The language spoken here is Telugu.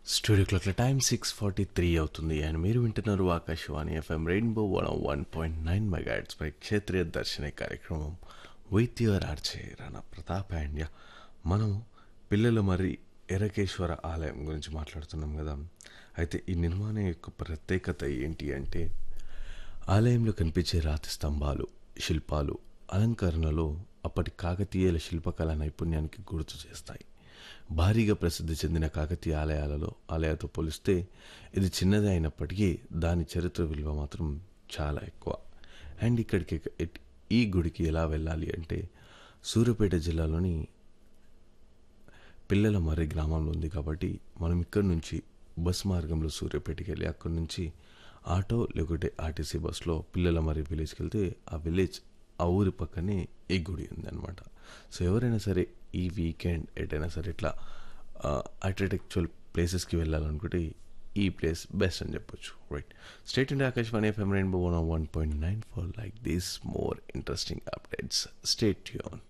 స్టూడియో క్లాక్ల టైం సిక్స్ ఫార్టీ త్రీ అవుతుంది అండ్ మీరు వింటున్నారు Akashvani FM rainbow one one point nine megahertz పై క్షేత్రీయ దర్శన కార్యక్రమం with your RJ Rana Pratap and yeah మనం పిల్లల మరి ఎరకేశ్వర ఆలయం గురించి మాట్లాడుతున్నాం కదా అయితే ఈ నిర్మాణం యొక్క ప్రత్యేకత ఏంటి అంటే ఆలయంలో కనిపించే రాతి స్తంభాలు శిల్పాలు అలంకరణలో అప్పటి కాకతీయుల శిల్పకళ నైపుణ్యానికి గుర్తు చేస్తాయి భారీగా ప్రసిద్ధి చెందిన కాకతీయ ఆలయాలలో ఆలయాలతో పోలిస్తే ఇది చిన్నదే అయినప్పటికీ దాని చరిత్ర విలువ మాత్రం చాలా ఎక్కువ అండ్ ఇక్కడికి ఎట్- ఈ గుడికి ఎలా వెళ్ళాలి అంటే సూర్యాపేట జిల్లాలోని పిల్లల మర్రి గ్రామంలో ఉంది కాబట్టి మనం ఇక్కడ నుంచి బస్ మార్గంలో సూర్యాపేటకి వెళ్ళి అక్కడి నుంచి ఆటో లేకుంటే ఆర్టీసీ బస్లో పిల్లల మర్రి విలేజ్కి వెళ్తే ఆ విలేజ్ ఆ ఊరి పక్కనే ఈ గుడి ఉందన్నమాట సో ఎవరైనా సరే ఈ వీకెండ్ ఎటైనా సరే ఇట్లా ఆర్కిటెక్చువల్ ప్లేసెస్కి వెళ్ళాలనుకుంటే ఈ ప్లేస్ బెస్ట్ అని చెప్పొచ్చు right state India Akashvani FM rainbow one one point nine for like these more interesting updates stay యూన్